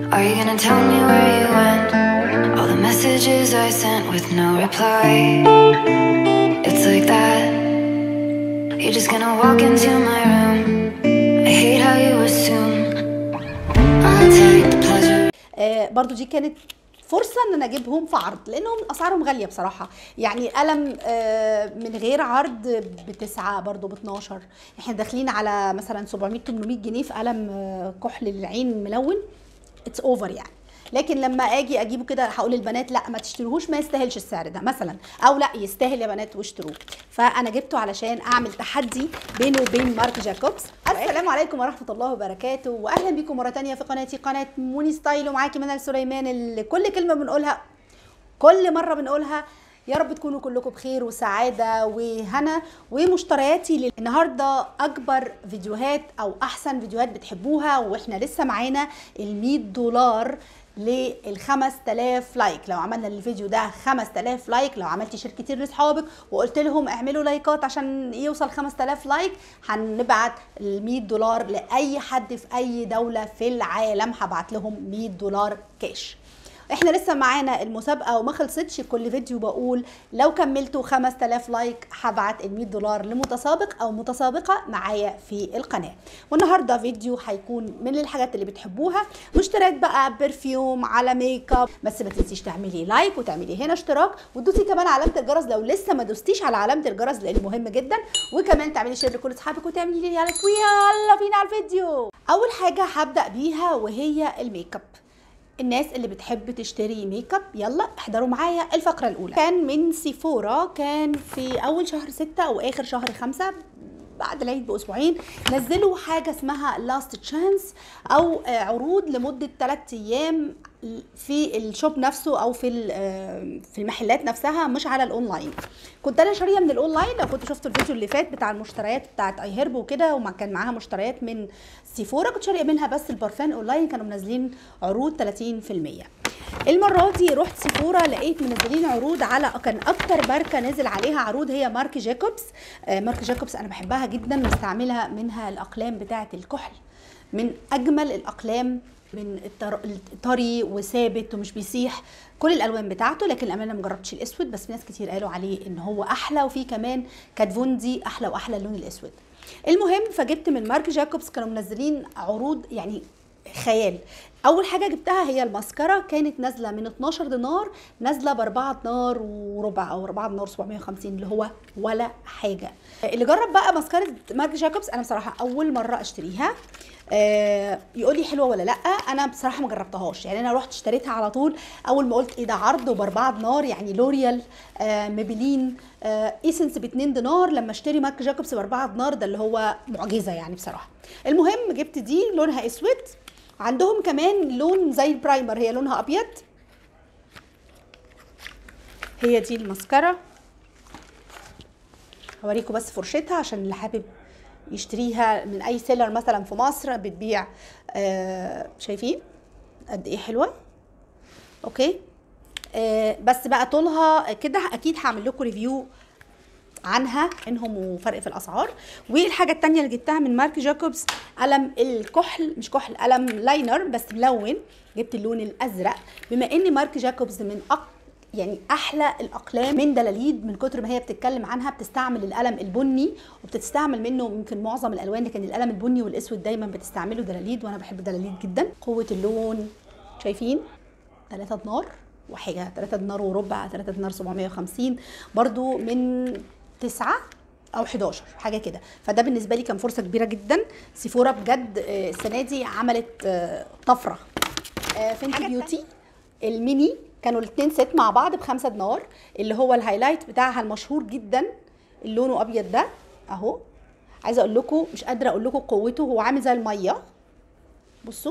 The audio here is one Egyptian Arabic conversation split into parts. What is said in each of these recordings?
Are you gonna tell me where you went? All the messages I sent with no reply. It's like that. You're just gonna walk into my room. I hate how you assume I'll take the pleasure. آه برضو دي كانت فرصة ان انا اجيبهم في عرض لانهم اسعارهم غالية بصراحة يعني قلم آه من غير عرض بتسعة برضو ب 12 احنا داخلين على مثلا 700 800 جنيه في قلم آه كحل للعين ملون اتس اوفر يعني لكن لما اجي اجيبه كده هقول للبنات لا ما تشتروهوش ما يستاهلش السعر ده مثلا او لا يستاهل يا بنات واشتروه فانا جبته علشان اعمل تحدي بينه وبين مارك جاكوبس السلام عليكم ورحمه الله وبركاته واهلا بكم مره تانية في قناتي قناه موني ستايل ومعاكي منال سليمان اللي كل كلمه بنقولها كل مره بنقولها يا رب تكونوا كلكم بخير وسعاده وهنا ومشترياتي لل- النهارده اكبر فيديوهات او احسن فيديوهات بتحبوها واحنا لسه معانا ال 100 دولار لل 5000 لايك لو عملنا الفيديو ده 5000 لايك لو عملتي شير كتير لاصحابك وقلت لهم اعملوا لايكات عشان يوصل 5000 لايك هنبعت ال 100 دولار لاي حد في اي دوله في العالم هبعت لهم 100 دولار كاش احنا لسه معانا المسابقه وما خلصتش كل فيديو بقول لو كملتوا 5000 لايك هبعت ال 100 دولار لمتسابق او متسابقه معايا في القناه والنهارده فيديو هيكون من الحاجات اللي بتحبوها مشتريات بقى برفيوم على ميك اب بس ما تنسيش تعملي لايك وتعملي هنا اشتراك وتدوسي كمان علامه الجرس لو لسه ما دوستيش على علامه الجرس لان مهم جدا وكمان تعملي شير لكل اصحابك وتعملي لي لايك ويلا بينا على الفيديو اول حاجه هبدا بيها وهي الميك اب الناس اللي بتحب تشتري ميك اب يلا احضروا معايا الفقرة الأولى كان من سيفورا كان في أول شهر ستة أو آخر شهر خمسة بعد العيد بأسبوعين نزلوا حاجة اسمها لاست تشانس أو آه، عروض لمدة 3 أيام في الشوب نفسه أو في ال- آه، في المحلات نفسها مش على الأونلاين كنت أنا شارية من الأونلاين لو كنت شفتوا الفيديو اللي فات بتاع المشتريات بتاعت اي هيرب وكده وما كان معاها مشتريات من سيفورا كنت شارية منها بس البارفان أونلاين كانوا منزلين عروض 30% المره دي رحت سيفورا لقيت منزلين عروض على كان اكتر ماركه نزل عليها عروض هي مارك جاكوبس آه، مارك جاكوبس انا بحبها جدا مستعملها منها الاقلام بتاعه الكحل من اجمل الاقلام من الطر- الطري وثابت ومش بيسيح كل الالوان بتاعته لكن الامانه ما جربتش الاسود بس ناس كتير قالوا عليه ان هو احلى وفي كمان كادفوندي احلى واحلى اللون الاسود المهم فجبت من مارك جاكوبس كانوا منزلين عروض يعني خيال اول حاجه جبتها هي الماسكارا كانت نازله من 12 دينار نازله ب 4 دينار وربع او 4 دينار 750 اللي هو ولا حاجه اللي جرب بقى ماسكارا مارك جاكوبس انا بصراحه اول مره اشتريها آه يقول لي حلوه ولا لا انا بصراحه ما جربتهاش يعني انا رحت اشتريتها على طول اول ما قلت ايه ده عرض وب 4 دينار يعني لوريال آه ميبلين آه ايسنس ب 2 دينار لما اشتري مارك جاكوبس ب 4 دينار ده اللي هو معجزه يعني بصراحه المهم جبت دي لونها اسود عندهم كمان لون زي البرايمر هي لونها ابيض هي دي الماسكارا هوريكم بس فرشتها عشان اللي حابب يشتريها من اي سيلر مثلا في مصر بتبيع آه شايفين قد ايه حلوه اوكي آه بس بقى طولها كده اكيد هعمل لكم ريفيو عنها انهم وفرق في الاسعار والحاجه التانية اللي جبتها من مارك جاكوبس قلم الكحل مش كحل قلم لاينر بس ملون جبت اللون الازرق بما ان مارك جاكوبس من أق... يعني احلى الاقلام من دلاليد من كتر ما هي بتتكلم عنها بتستعمل القلم البني وبتستعمل منه يمكن معظم الالوان لكن القلم البني والاسود دايما بتستعمله دلاليد وانا بحب دلاليد جدا قوه اللون شايفين 3 دينار وحاجه 3 دينار وربع 3 دينار 750 برضو من 9 او 11 حاجه كده فده بالنسبه لي كان فرصه كبيره جدا سيفورا بجد آه، السنه دي عملت آه، طفره آه، فينتي بيوتي الميني كانوا الاثنين ست مع بعض بخمسة دينار اللي هو الهايلايت بتاعها المشهور جدا اللي لونه ابيض ده اهو عايزه اقول لكم مش قادره اقول لكم قوته هو عامل زي الميه بصوا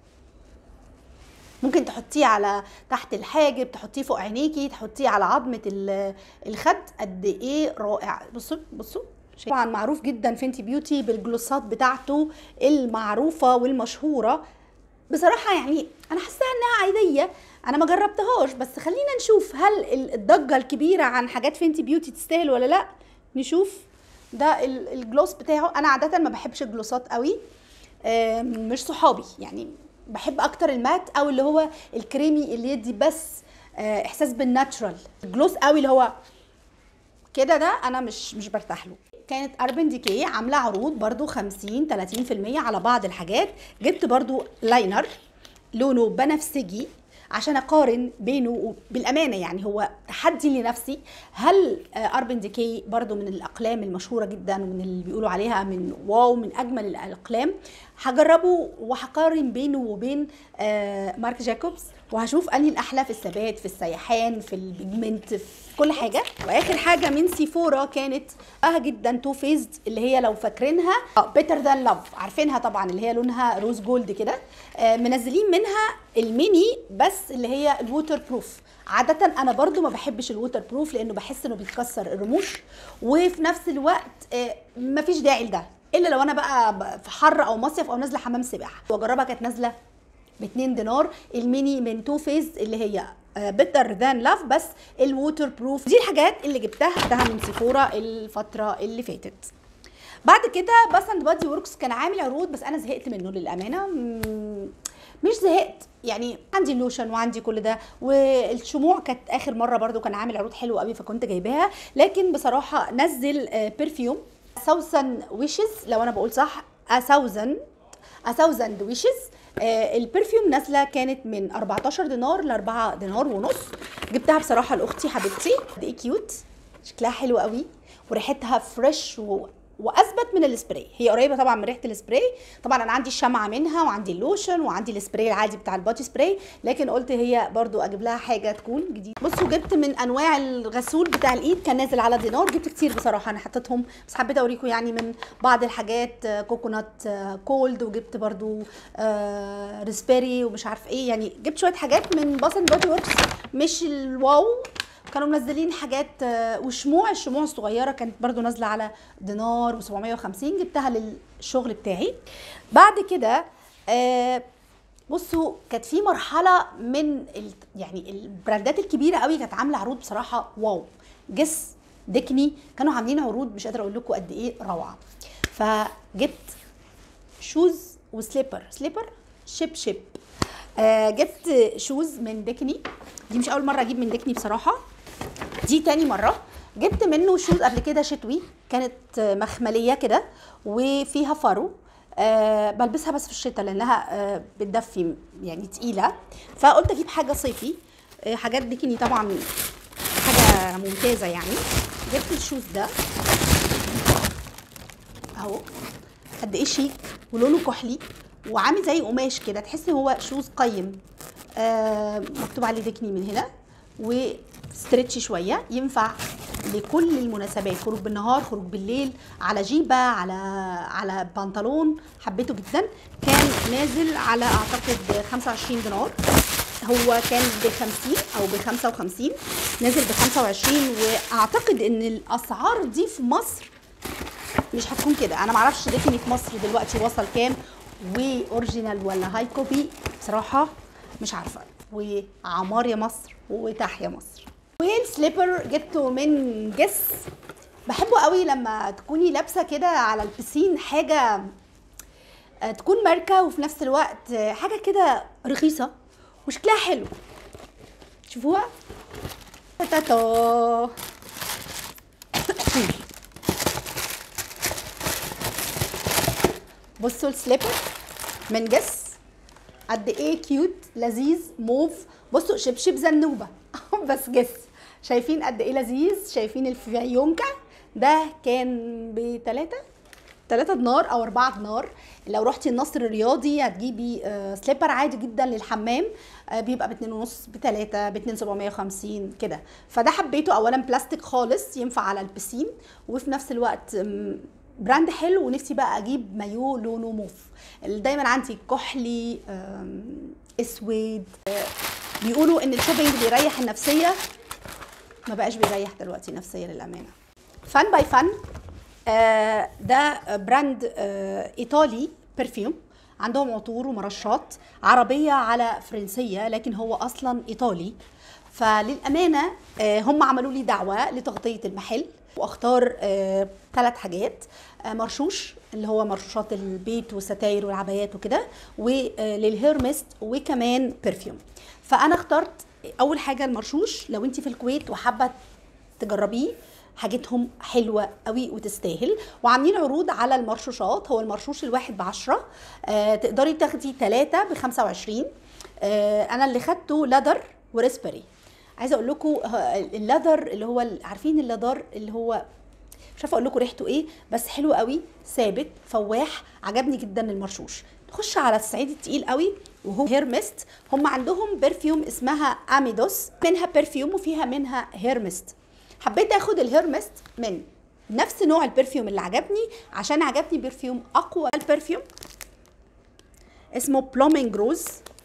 ممكن تحطيه على تحت الحاجب تحطيه فوق عينيكي تحطيه على عظمه ال- الخد قد ايه رائع بصوا بصوا طبعا معروف جدا فينتي بيوتي بالجلوسات بتاعته المعروفه والمشهوره بصراحه يعني انا حاساها انها عاديه انا ما جربتهاش بس خلينا نشوف هل ال- الضجه الكبيره عن حاجات فينتي بيوتي تستاهل ولا لا نشوف ده ال- الجلوس بتاعه انا عاده ما بحبش الجلوسات قوي آم، مش صحابي يعني بحب اكتر المات او اللي هو الكريمي اللي يدي بس آه، احساس بالناتشرال جلوس قوي اللي هو كده ده انا مش مش برتاح له كانت اربن ديكي عامله عروض برضو 50 30% على بعض الحاجات جبت برضو لاينر لونه بنفسجي عشان اقارن بينه و- بالامانه يعني هو تحدي لنفسي هل اربن ديكي برضو من الاقلام المشهوره جدا ومن اللي بيقولوا عليها من واو من اجمل الاقلام هجربه وهقارن بينه وبين آه، مارك جاكوبز وهشوف انهي الاحلى في الثبات في السيحان في البيجمنت في كل حاجه واخر حاجه من سيفورا كانت اه جدا تو فيزد اللي هي لو فاكرينها بيتر ذان لاف عارفينها طبعا اللي هي لونها روز جولد كده آه، منزلين منها الميني بس اللي هي الووتر بروف عادة أنا برضو ما بحبش الووتر بروف لأنه بحس إنه بيكسر الرموش وفي نفس الوقت آه، مفيش داعي لده إلا لو أنا بقى ب- في حر أو مصيف أو نازلة حمام سباحة وأجربها كانت نازلة ب 2 دينار الميني من تو فيز اللي هي بيتر ذان لاف بس الووتر بروف دي الحاجات اللي جبتها جبتها من سيفورا الفترة اللي فاتت بعد كده باس اند بادي وركس كان عامل عروض بس انا زهقت منه للامانه مم، مش زهقت يعني عندي اللوشن وعندي كل ده والشموع كانت اخر مره برضو كان عامل عروض حلوه قوي فكنت جايباها لكن بصراحه نزل برفيوم سوسن ويشز لو انا بقول صح اساوزن اساوزند ويشز البرفيوم نازله كانت من 14 دينار ل 4 دينار ونص جبتها بصراحه لاختي حبيبتي قد ايه كيوت شكلها حلو قوي وريحتها فريش و... واثبت من السبراي هي قريبه طبعا من ريحه السبراي طبعا انا عندي الشمعه منها وعندي اللوشن وعندي السبراي العادي بتاع البادي سبراي لكن قلت هي برضو اجيب لها حاجه تكون جديده بصوا جبت من انواع الغسول بتاع الايد كان نازل على دينار جبت كتير بصراحه انا حطيتهم بس حبيت اوريكم يعني من بعض الحاجات آه، كوكونات آه، كولد وجبت برضو آه، ريسبيري ومش عارف ايه يعني جبت شويه حاجات من باس اند بادي وركس مش الواو كانوا منزلين حاجات آه، وشموع الشموع الصغيره كانت برضو نازله على دينار و750 جبتها للشغل بتاعي بعد كده آه، بصوا كانت في مرحله من ال... يعني البراندات الكبيره قوي كانت عامله عروض بصراحه واو جس ديكني كانوا عاملين عروض مش قادره اقول لكم قد ايه روعه فجبت شوز وسليبر سليبر شيب شيب آه جبت شوز من ديكني دي مش اول مره اجيب من ديكني بصراحه دي تاني مره جبت منه شوز قبل كده شتوي كانت آه، مخمليه كده وفيها فرو أه بلبسها بس في الشتاء لانها أه بتدفي يعني تقيله فقلت اجيب حاجه صيفي أه حاجات ديكني طبعا حاجه ممتازه يعني جبت الشوز ده اهو قد ايه شيك ولونه كحلي وعامل زي قماش كده تحس ان هو شوز قيم آه مكتوب عليه ديكني من هنا وستريتش شويه ينفع لكل المناسبات خروج بالنهار خروج بالليل على جيبه على على بنطلون حبيته جدا كان نازل على اعتقد 25 دينار هو كان ب 50 او ب 55 نازل ب 25 واعتقد ان الاسعار دي في مصر مش هتكون كده انا معرفش ديكني في مصر دلوقتي وصل كام واوريجينال ولا هاي كوبي بصراحه مش عارفه وعمار يا مصر وتحيا مصر والسليبر جبته من جس بحبه قوي لما تكوني لابسه كده على البسين حاجه آه، تكون ماركه وفي نفس الوقت آه، حاجه كده رخيصه وشكلها حلو شوفوها تاتا بصوا السليبر من جس قد ايه كيوت لذيذ موف بصوا شبشب زنوبه بس جس شايفين قد ايه لذيذ شايفين الفيونكه ده كان بتلاتة تلاتة دينار او اربعة دينار لو رحتي النصر الرياضي هتجيبي آه، سليبر عادي جدا للحمام آه، بيبقى باتنين ونص بتلاتة باتنين سبعمية وخمسين كده فده حبيته اولا بلاستيك خالص ينفع على البسين وفي نفس الوقت مم، براند حلو ونفسي بقى اجيب مايو لونه موف دايما عندي كحلي آم، اسود آه، بيقولوا ان الشوبينج بيريح النفسيه ما بقاش بيريح دلوقتي نفسيا للامانه فان باي فان آه، ده براند آه، ايطالي برفيوم عندهم عطور ومرشات عربيه على فرنسيه لكن هو اصلا ايطالي فللامانه آه، هم عملوا لي دعوه لتغطيه المحل واختار ثلاث حاجات آه، مرشوش اللي هو مرشوشات البيت والستاير والعبايات وكده وللهير ميست وكمان برفيوم فانا اخترت اول حاجه المرشوش لو انت في الكويت وحابه تجربيه حاجتهم حلوه قوي وتستاهل وعاملين عروض على المرشوشات هو المرشوش الواحد بعشرة آه تقدري تاخدي ثلاثة ب 25 آه انا اللي خدته لدر وريسبري عايزه اقول لكم اللذر اللي هو ال- عارفين اللذر اللي هو مش عارفه اقول لكم ريحته ايه بس حلو قوي ثابت فواح عجبني جدا المرشوش نخش على الصعيد التقيل قوي وهو هير ميست هم عندهم برفيوم اسمها اميدوس منها برفيوم وفيها منها هير ميست حبيت اخد الهير ميست من نفس نوع البرفيوم اللي عجبني عشان عجبني برفيوم اقوى البرفيوم اسمه بلومينج روز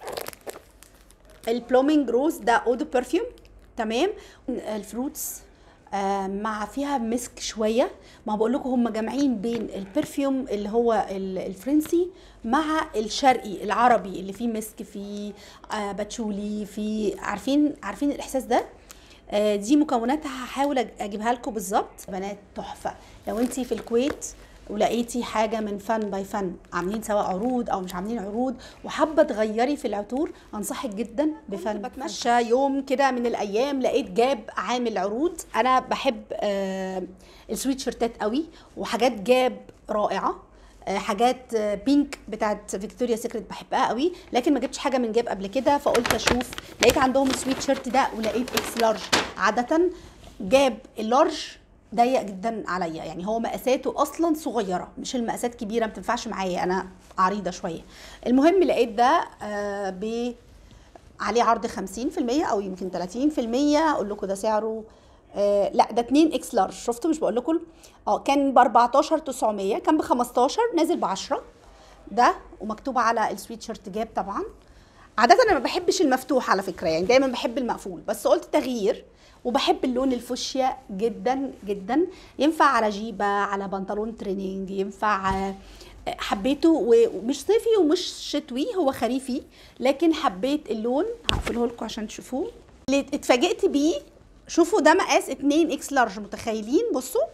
البلومينج روز ده اودو برفيوم تمام الفروتس آه، مع فيها مسك شويه ما بقول لكم هم جامعين بين البرفيوم اللي هو ال- الفرنسي مع الشرقي العربي اللي فيه مسك فيه آه، باتشولي فيه عارفين عارفين الاحساس ده آه، دي مكوناتها هحاول أج- اجيبها لكم بالظبط بنات تحفه لو انت في الكويت ولقيتي حاجه من فن باي فن عاملين سواء عروض او مش عاملين عروض وحابه تغيري في العطور انصحك جدا بفن بتمشى يوم كده من الايام لقيت جاب عامل عروض انا بحب آه السويت شيرتات قوي وحاجات جاب رائعه آه، حاجات آه، بينك بتاعت فيكتوريا سيكريت بحبها قوي لكن ما جبتش حاجه من جاب قبل كده فقلت اشوف لقيت عندهم السويت شيرت ده ولقيت اكس لارج عاده جاب اللارج ضيق جدا عليا يعني هو مقاساته اصلا صغيره مش المقاسات كبيره ما تنفعش معايا انا عريضه شويه المهم لقيت ده آه ب عليه عرض 50% او يمكن 30% اقول لكم ده سعره آه لا ده 2 اكس لارج شفتوا مش بقول لكم اه كان ب 14 900 كان ب 15 نازل ب 10 ده ومكتوب على السويت شيرت جاب طبعا عادة انا ما بحبش المفتوح على فكرة يعني دايما بحب المقفول بس قلت تغيير وبحب اللون الفوشيا جدا جدا ينفع على جيبة على بنطلون تريننج ينفع آه، حبيته ومش صيفي ومش شتوي هو خريفي لكن حبيت اللون هقفله لكم عشان تشوفوه اللي اتفاجئت بيه شوفوا ده مقاس 2 اكس لارج متخيلين بصوا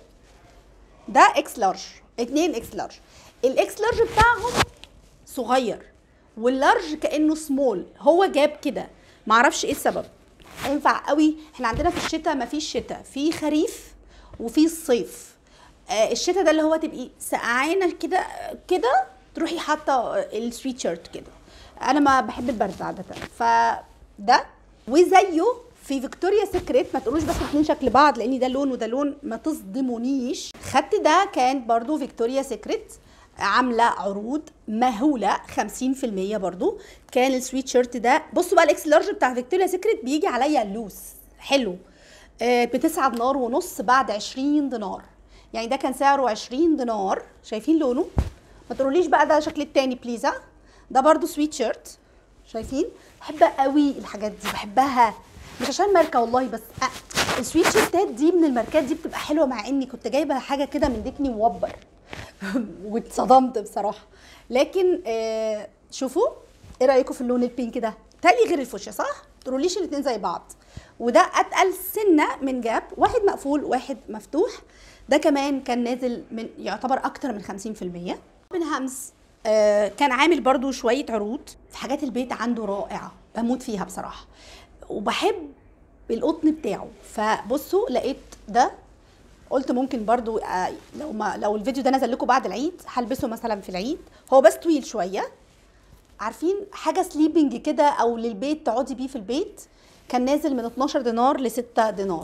ده اكس لارج 2 اكس لارج الاكس لارج بتاعهم صغير واللارج كانه سمول هو جاب كده معرفش ايه السبب هينفع قوي احنا عندنا في الشتاء مفيش شتاء في خريف وفي الصيف آه الشتاء ده اللي هو تبقي سقعانه كده كده تروحي حاطه السويت شيرت كده انا ما بحب البرد عاده فده وزيه في فيكتوريا سيكريت ما تقولوش بس الاثنين شكل بعض لان ده لون وده لون ما تصدمونيش خدت ده كان برضو فيكتوريا سيكريت عامله عروض مهوله 50% برضو كان السويت شيرت ده بصوا بقى الاكس لارج بتاع فيكتوريا سيكريت بيجي عليا لوس حلو آه، بتسعة دينار ونص بعد 20 دينار يعني ده كان سعره 20 دينار شايفين لونه ما تقولوليش بقى ده شكل التاني بليزا ده برضو سويت شيرت شايفين بحب قوي الحاجات دي بحبها مش عشان ماركه والله بس أ- السويت شيرتات دي من الماركات دي بتبقى حلوه مع اني كنت جايبه حاجه كده من ديكني موبر واتصدمت بصراحه لكن آه شوفوا ايه رايكم في اللون البينك ده تالي غير الفوشيا صح تقوليش الاتنين زي بعض وده اتقل سنه من جاب واحد مقفول واحد مفتوح ده كمان كان نازل من يعتبر اكتر من 50% من همس آه كان عامل برضو شويه عروض في حاجات البيت عنده رائعه بموت فيها بصراحه وبحب القطن بتاعه فبصوا لقيت ده قلت ممكن برضو آه، لو ما لو الفيديو ده نزل لكم بعد العيد هلبسه مثلا في العيد هو بس طويل شويه عارفين حاجه سليبنج كده او للبيت تقعدي بيه في البيت كان نازل من 12 دينار ل 6 دينار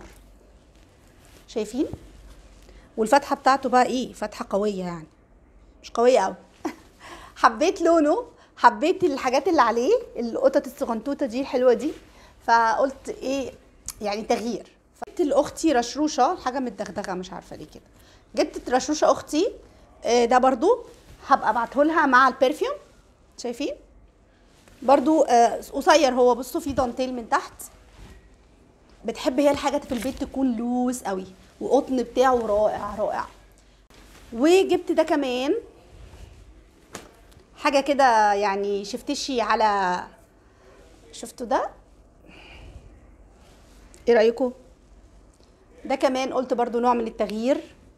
شايفين والفتحه بتاعته بقى ايه فتحه قويه يعني مش قويه قوي حبيت لونه حبيت الحاجات اللي عليه القطط الصغنطوطه دي الحلوه دي فقلت ايه يعني تغيير جبت لاختي رشروشه حاجه متدغدغه مش عارفه ليه كده جبت رشروشه اختي آه، ده برضو هبقى ابعته لها مع البرفيوم شايفين برضو آه، قصير هو بصوا فيه دانتيل من تحت بتحب هي الحاجات في البيت تكون لوس قوي وقطن بتاعه رائع رائع وجبت ده كمان حاجه كده يعني شفتشي على شفتوا ده ايه رايكم ده كمان قلت برضو نوع من التغيير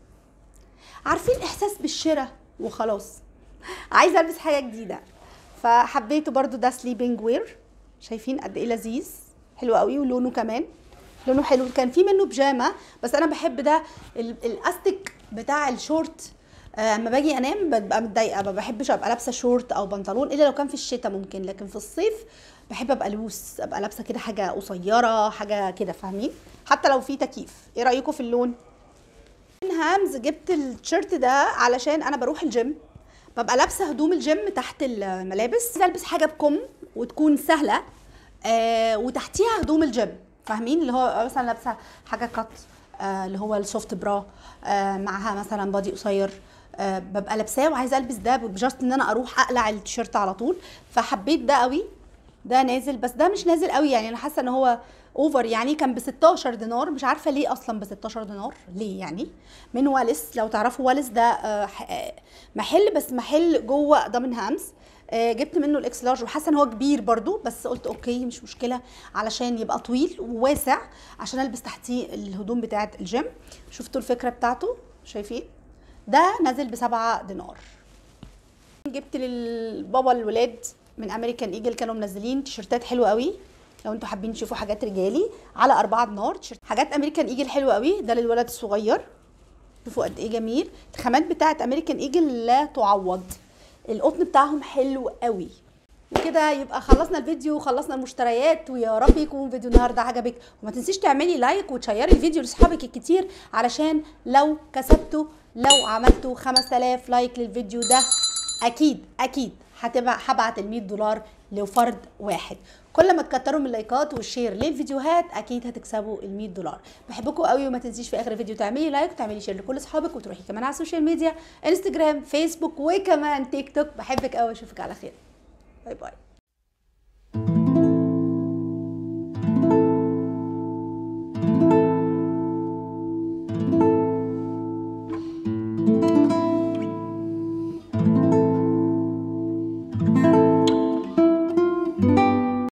عارفين احساس بالشراء وخلاص عايزه البس حاجه جديده فحبيته برضو ده سليبنج وير شايفين قد ايه لذيذ حلو قوي ولونه كمان لونه حلو كان في منه بيجامه بس انا بحب ده ال- الاستيك بتاع الشورت آه، اما باجي انام ببقى متضايقه ما بحبش ابقى لابسه شورت او بنطلون الا لو كان في الشتاء ممكن لكن في الصيف بحب ابقى لوس ابقى لابسه كده حاجه قصيره حاجه كده فاهمين حتى لو في تكييف ايه رايكم في اللون من هامز جبت التيشيرت ده علشان انا بروح الجيم ببقى لابسه هدوم الجيم تحت الملابس عايزة البس حاجه بكم وتكون سهله آه وتحتيها هدوم الجيم فاهمين اللي هو مثلا لابسه حاجه كات آه اللي هو السوفت برا آه معاها مثلا بادي قصير آه ببقى لابساه وعايزه البس ده بجاست ان انا اروح اقلع التيشيرت على طول فحبيت ده قوي ده نازل بس ده مش نازل قوي يعني انا حاسه ان هو اوفر يعني كان ب 16 دينار مش عارفه ليه اصلا ب 16 دينار ليه يعني من واليس لو تعرفوا واليس ده آه، ح- آه، محل بس محل جوه ضمن هامز آه، جبت منه الاكس لارج وحاسه ان هو كبير برضو بس قلت اوكي مش مشكله علشان يبقى طويل وواسع عشان البس تحتيه الهدوم بتاعه الجيم شفتوا الفكره بتاعته شايفين ده نازل بسبعة دينار جبت للبابا الولاد من امريكان ايجل كانوا منزلين تيشرتات حلوه قوي لو انتوا حابين تشوفوا حاجات رجالي على أربعة دينار تيشرت حاجات امريكان ايجل حلوه قوي ده للولد الصغير شوفوا قد ايه جميل الخامات بتاعه امريكان ايجل لا تعوض القطن بتاعهم حلو قوي وكده يبقى خلصنا الفيديو وخلصنا المشتريات ويا رب يكون فيديو النهارده عجبك وما تنسيش تعملي لايك وتشيري الفيديو لاصحابك الكتير علشان لو كسبتوا لو عملتوا 5000 لايك للفيديو ده اكيد اكيد هتبقى هبعت ال 100 دولار لفرد واحد كل ما تكتروا من اللايكات والشير للفيديوهات اكيد هتكسبوا ال 100 دولار بحبكم قوي وما تنسيش في اخر الفيديو تعملي لايك وتعملي شير لكل اصحابك وتروحي كمان على السوشيال ميديا انستجرام فيسبوك وكمان تيك توك بحبك قوي اشوفك على خير باي باي